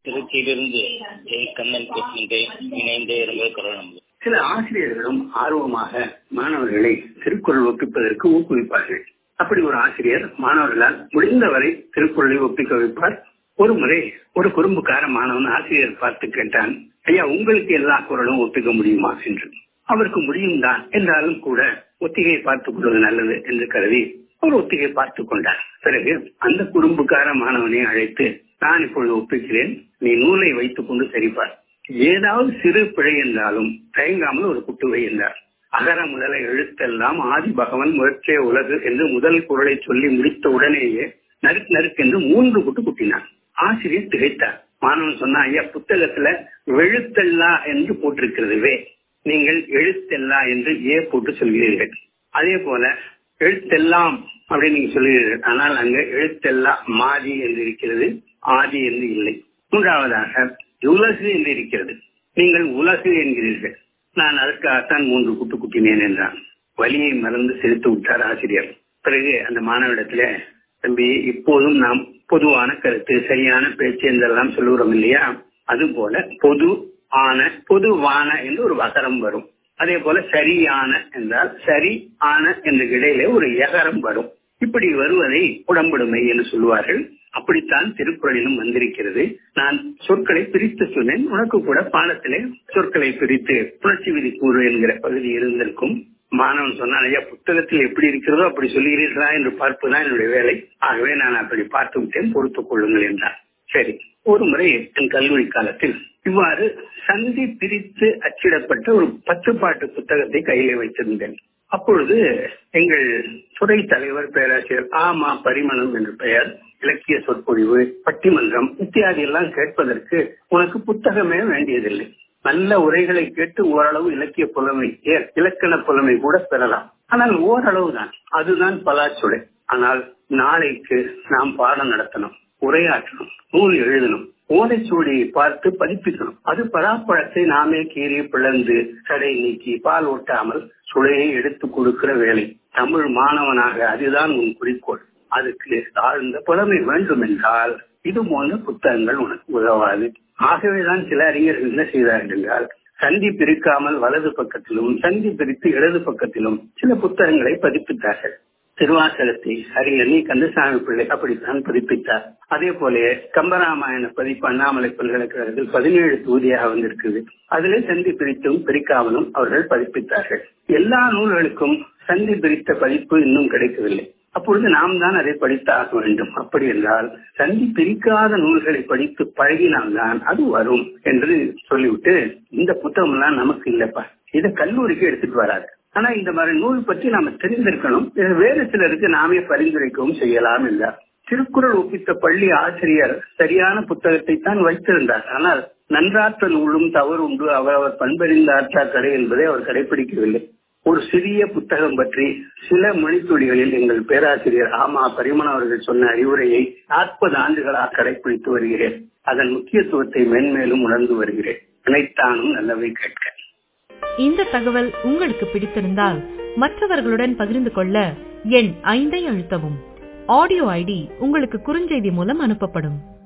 திருச்சியிலிருந்து ஏ கண்ணன் பேசுகின்றேன் இணைந்தே இருங்கள் குரல் நம்பர் சில ஆசிரியர்களும் ஆர்வமாக மாணவர்களை திருக்குறள் ஒப்பிப்பதற்கு ஊக்குவிப்பார்கள் அப்படி ஒரு ஆசிரியர் மாணவர்களால் முடிந்தவரை திருக்குறளை ஒப்பிக்க வைப்பார் ஒரு முறை ஒரு குறும்புக்கார மாணவன் ஆசிரியர் பார்த்து கேட்டான் ஐயா உங்களுக்கு எல்லா குரலும் ஒப்பிக்க முடியுமா என்று அவருக்கு முடியும் தான் என்றாலும் கூட ஒத்திகை பார்த்துக் கொள்வது நல்லது என்று கருதி அவர் ஒத்திகை பார்த்துக் கொண்டார் பிறகு அந்த குறும்புக்கார மாணவனை அழைத்து நான் இப்பொழுது ஒப்பிக்கிறேன் நீ நூலை வைத்துக் கொண்டு சரிபார் ஏதாவது சிறு பிழை என்றாலும் தயங்காமல் ஒரு குட்டுவை என்றார் அகர முதல எழுத்தெல்லாம் ஆதி பகவன் முயற்சிய உலகு என்று முதல் குரலை சொல்லி முடித்த உடனேயே நறுக்கு நறுக்கு என்று மூன்று குட்டு குட்டினார் ஆசிரியர் திகைத்தார் மாணவன் சொன்னா ஐயா புத்தகத்துல வெழுத்தெல்லா என்று போட்டிருக்கிறது வே நீங்கள் எழுத்தெல்லா என்று ஏ போட்டு சொல்கிறீர்கள் அதே போல எழுத்தெல்லாம் அப்படின்னு நீங்க சொல்கிறீர்கள் ஆனால் அங்க எழுத்தெல்லா மாதி என்று இருக்கிறது ஆதி என்று இல்லை மூன்றாவதாக உலகு என்று இருக்கிறது நீங்கள் உலகு என்கிறீர்கள் நான் அதற்காகத்தான் மூன்று குட்டு குட்டினேன் என்றான் வலியை மறந்து செலுத்து விட்டார் ஆசிரியர் பிறகு அந்த மாணவரிடத்துல தம்பி இப்போதும் நாம் பொதுவான கருத்து சரியான பேச்சு என்றெல்லாம் சொல்லுகிறோம் இல்லையா அது போல பொது ஆன பொதுவான என்று ஒரு வகரம் வரும் அதே போல சரியான என்றால் சரி ஆன என்ற இடையிலே ஒரு எகரம் வரும் இப்படி வருவதை உடம்புடைமை என்று சொல்லுவார்கள் அப்படித்தான் திருக்குறளிலும் வந்திருக்கிறது நான் சொற்களை பிரித்து சொன்னேன் உனக்கு கூட பாடத்திலே சொற்களை பிரித்து புரட்சி விதி கூறு என்கிற பகுதி இருந்திருக்கும் மாணவன் சொன்னான் ஐயா புத்தகத்தில் எப்படி இருக்கிறதோ அப்படி சொல்லுகிறீர்களா என்று பார்ப்புதான் என்னுடைய வேலை ஆகவே நான் அப்படி பார்த்து விட்டேன் பொறுத்துக் கொள்ளுங்கள் என்றார் சரி ஒரு முறை என் கல்லூரி காலத்தில் இவ்வாறு சந்தி பிரித்து அச்சிடப்பட்ட ஒரு பத்து பாட்டு புத்தகத்தை கையிலே வைத்திருந்தேன் அப்பொழுது எங்கள் துறை தலைவர் பேராசிரியர் ஆமா பரிமளம் என்று பெயர் இலக்கிய சொற்பொழிவு பட்டிமன்றம் இத்தியாதி எல்லாம் கேட்பதற்கு உனக்கு புத்தகமே வேண்டியதில்லை நல்ல உரைகளை கேட்டு ஓரளவு இலக்கிய புலமை இலக்கண புலமை கூட பெறலாம் ஆனால் ஓரளவு தான் அதுதான் பலாச்சுடை ஆனால் நாளைக்கு நாம் பாடம் நடத்தணும் உரையாற்றணும் நூல் எழுதணும் ஓலைச்சுவடியை பார்த்து பதிப்பிக்கணும் அது பராப்பழத்தை நாமே கீறி பிளந்து கடை நீக்கி பால் ஒட்டாமல் சுளையை எடுத்து கொடுக்கிற வேலை தமிழ் மாணவனாக அதுதான் உன் குறிக்கோள் அதுக்கு தாழ்ந்த புலமை வேண்டும் என்றால் இது போன்ற புத்தகங்கள் உனக்கு உதவாது ஆகவேதான் சில அறிஞர்கள் என்ன செய்தார்கள் என்றால் சந்தி பிரிக்காமல் வலது பக்கத்திலும் சந்தி பிரித்து இடது பக்கத்திலும் சில புத்தகங்களை பதிப்பித்தார்கள் திருவாசகத்தை அறிஞர் நீ கந்தசாமி பிள்ளை அப்படித்தான் பதிப்பித்தார் அதே போல கம்பராமாயண பதிப்பு அண்ணாமலை பல்கலைக்கழகத்தில் பதினேழு தொகுதியாக வந்திருக்குது அதிலே சந்தி பிரித்தும் பிரிக்காமலும் அவர்கள் பதிப்பித்தார்கள் எல்லா நூல்களுக்கும் சந்தி பிரித்த பதிப்பு இன்னும் கிடைக்கவில்லை அப்பொழுது நாம் தான் அதை படித்தாக வேண்டும் அப்படி என்றால் சந்தி பிரிக்காத நூல்களை படித்து பழகினால்தான் அது வரும் என்று சொல்லிவிட்டு இந்த புத்தகம் எல்லாம் நமக்கு இல்லப்பா இதை கல்லூரிக்கு எடுத்துட்டு வராது ஆனா இந்த மாதிரி நூல் பற்றி நாம தெரிந்திருக்கணும் வேறு சிலருக்கு நாமே பரிந்துரைக்கவும் செய்யலாம் என்றார் திருக்குறள் ஒப்பித்த பள்ளி ஆசிரியர் சரியான புத்தகத்தை தான் வைத்திருந்தார் ஆனால் நன்றாற்ற நூலும் தவறு உண்டு அவரவர் பண்பறிந்த ஆற்றா கடை என்பதை அவர் கடைபிடிக்கவில்லை ஒரு சிறிய புத்தகம் பற்றி சில மணித்துளிகளில் எங்கள் பேராசிரியர் ஆமா பரிமண அவர்கள் சொன்ன அறிவுரையை நாற்பது ஆண்டுகளாக கடைபிடித்து வருகிறேன் அதன் முக்கியத்துவத்தை மென்மேலும் உணர்ந்து வருகிறேன் நினைத்தானும் நல்லவை கேட்க இந்த தகவல் உங்களுக்கு பிடித்திருந்தால் மற்றவர்களுடன் பகிர்ந்து கொள்ள எண் ஐந்தை அழுத்தவும் ஆடியோ ஐடி உங்களுக்கு குறுஞ்செய்தி மூலம் அனுப்பப்படும்